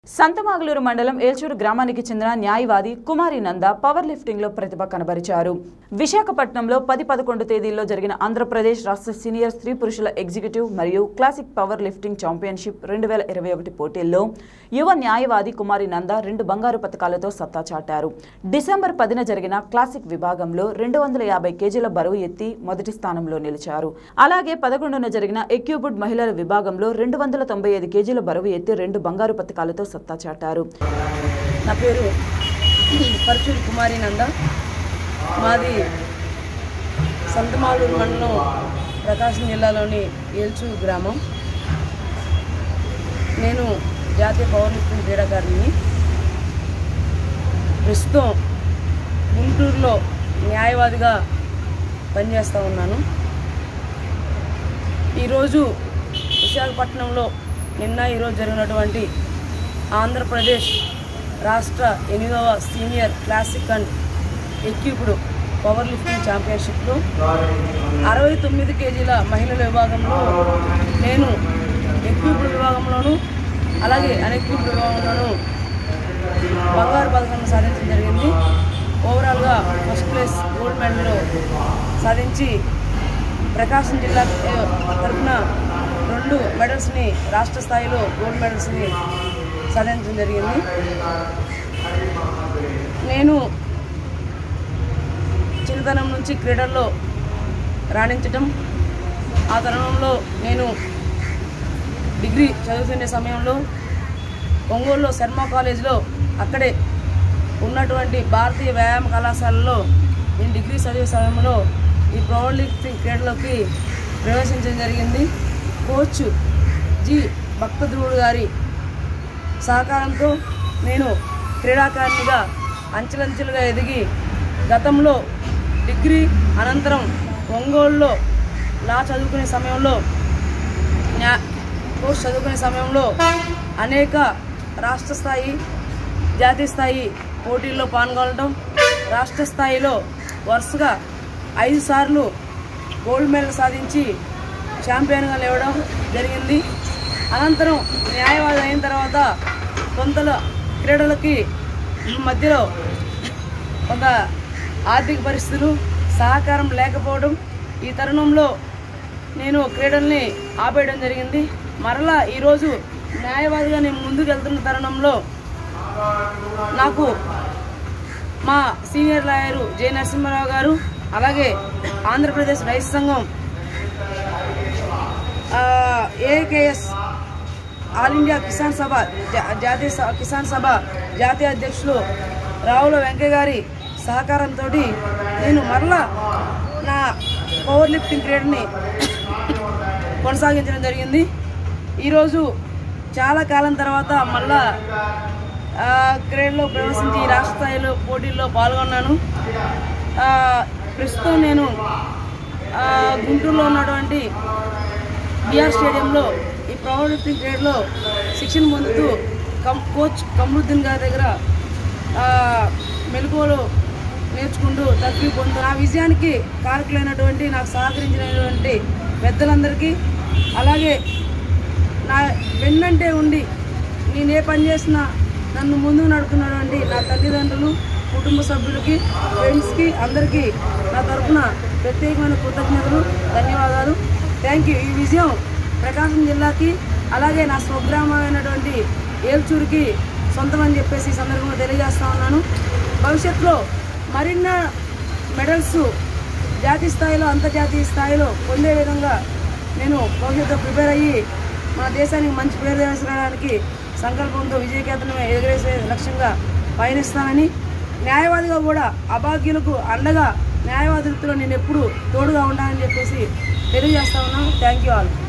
సంతమాగులూరు మండలం ఏల్చూరు గ్రామానికి చెందిన న్యాయవాది కుమారి నంద పవర్ లిఫ్టింగ్ లో ప్రతిభ కనబరిచారు విశాఖపట్నంలో పది పదకొండు తేదీల్లో జరిగిన ఆంధ్రప్రదేశ్ రాష్ట్ర సీనియర్ స్త్రీ పురుషుల ఎగ్జిక్యూటివ్ మరియు క్లాసిక్ పవర్ లిఫ్టింగ్ ఛాంపియన్షిప్ రెండు వేల ఇరవై ఒకటి పోటీల్లో యువ న్యాయవాది కుమారి నంద రెండు బంగారు పథకాలతో సత్తా చాటారు డిసెంబర్ పదిన జరిగిన క్లాసిక్ విభాగంలో రెండు వందల యాభై కేజీల బరువు ఎత్తి మొదటి స్థానంలో నిలిచారు అలాగే పదకొండున జరిగిన ఎక్యూబుడ్ మహిళల విభాగంలో రెండు వందల తొంభై ఐదు కేజీల బరువు ఎత్తి రెండు బంగారు పథకాలతో సత్తా చాటారు నా పేరు పరచూరి కుమారి నంద మాది సంతమాలూరు మండలం ప్రకాశం జిల్లాలోని ఏల్చు గ్రామం నేను జాతీయ పవర్ లిఫ్టింగ్ క్రీడాకారిణిని ప్రస్తుతం గుంటూరులో న్యాయవాదిగా పనిచేస్తూ ఉన్నాను ఈరోజు విశాఖపట్నంలో నిన్న ఈరోజు జరిగినటువంటి ఆంధ్రప్రదేశ్ రాష్ట్ర ఎనిమిదవ senior classic and equipped power lifting ఛాంపియన్షిప్లో అరవై తొమ్మిది కేజీల మహిళల విభాగంలో నేను ఎక్యూప్డ్ విభాగంలోను అలాగే అన్ఎక్యూప్డ్ విభాగంలోను బంగారు పథకం సాధించడం జరిగింది ఓవరాల్గా ఫస్ట్ ప్లేస్ గోల్డ్ మెడల్ సాధించి ప్రకాశం జిల్లా ఏ, తరఫున రెండు మెడల్స్ని రాష్ట్ర స్థాయిలో గోల్డ్ మెడల్స్ని సాధించడం జరిగింది నేను చిన్నతనం నుంచి క్రీడల్లో రాణించటం ఆ తరుణంలో నేను డిగ్రీ చదువుతున్న సమయంలో ఒంగోలులో శర్మ కాలేజ్లో అక్కడే ఉన్నటువంటి భారతీయ వ్యాయామ కళాశాలలో నేను డిగ్రీ చదివే సమయంలో ఈ పవర్ లిఫ్టింగ్ క్రీడలోకి ప్రవేశించడం జరిగింది కోచ్ జి భక్తధ్రువుడు గారి సహకారంతో నేను క్రీడాకారిణిగా అంచెలంచెలుగా ఎదిగి గతంలో డిగ్రీ అనంతరం ఒంగోలులో లా చదువుకునే సమయంలో న్యా కోర్స్ చదువుకునే సమయంలో అనేక రాష్ట్ర స్థాయి జాతీయ స్థాయి పోటీల్లో పాల్గొనడం రాష్ట్ర స్థాయిలో వరుసగా ఐదు సార్లు గోల్డ్ మెడల్ సాధించి ఛాంపియన్గా లేవడం జరిగింది అనంతరం న్యాయవాది అయిన తర్వాత కొంతల క్రీడలకి మధ్యలో కొంత ఆర్థిక పరిస్థితులు సహకారం లేకపోవడం ఈ తరుణంలో నేను క్రీడల్ని ఆపేయడం జరిగింది మరలా ఈరోజు న్యాయవాదిగా నేను ముందుకు వెళ్తున్న తరుణంలో నాకు మా సీనియర్ లాయరు జె నరసింహారావు గారు అలాగే ఆంధ్రప్రదేశ్ రైతు సంఘం ఏకేఎస్ ఆల్ ఇండియా కిసాన్ సభ జా- జాతీయ స- కిసాన్ సభ జాతీయ అధ్యక్షులు రావుల వెంకయ్య గారి సహకారంతో నేను మరలా నా పవర్ లిఫ్టింగ్ క్రీడని కొనసాగించడం జరిగింది ఈరోజు చాలా కాలం తర్వాత మళ్ళా ఆ, క్రీడలో ప్రవేశించి ఈ రాష్ట్ర స్థాయిలో పోటీల్లో పాల్గొన్నాను ఆ, ప్రస్తుతం నేను ఆ, గుంటూరులో ఉన్నటువంటి బిఆర్ స్టేడియంలో ఈ పవర్ లిఫ్టింగ్ క్రీడలో శిక్షణ పొందుతూ కం కోచ్ కమరుద్దీన్ గారి దగ్గర ఆ, మెలకువలు నేర్చుకుంటూ తగ్గి పొందుతూ నా విజయానికి కారకులైనటువంటి నాకు సహకరించినటువంటి పెద్దలందరికీ అలాగే నా వెన్నంటే ఉండి నేను ఏ పని చేసినా నన్ను ముందుకు నడుపుతున్నటువంటి నా తల్లిదండ్రులు కుటుంబ సభ్యులకి ఫ్రెండ్స్కి అందరికీ నా తరఫున ప్రత్యేకమైన కృతజ్ఞతలు ధన్యవాదాలు థ్యాంక్ యూ ఈ విజయం ప్రకాశం జిల్లాకి అలాగే నా స్వగ్రామమైనటువంటి ఏల్చూరుకి సొంతమని చెప్పేసి ఈ సందర్భంగా తెలియజేస్తా ఉన్నాను భవిష్యత్తులో మరిన్న మెడల్స్ జాతీయ స్థాయిలో అంతర్జాతీయ స్థాయిలో పొందే విధంగా నేను భవిష్యత్తులో ప్రిపేర్ అయ్యి మన దేశానికి మంచి పేరు తీసుకురావడానికి సంకల్పంతో విజయకేతనం ఎగరేసే లక్ష్యంగా పయనిస్తానని న్యాయవాదిగా కూడా అభాగ్యులకు అండగా న్యాయవాది వృత్తిలో నేను ఎప్పుడు తోడుగా ఉంటానని చెప్పేసి తెలియజేస్తా ఉన్నాను థ్యాంక్ యూ ఆల్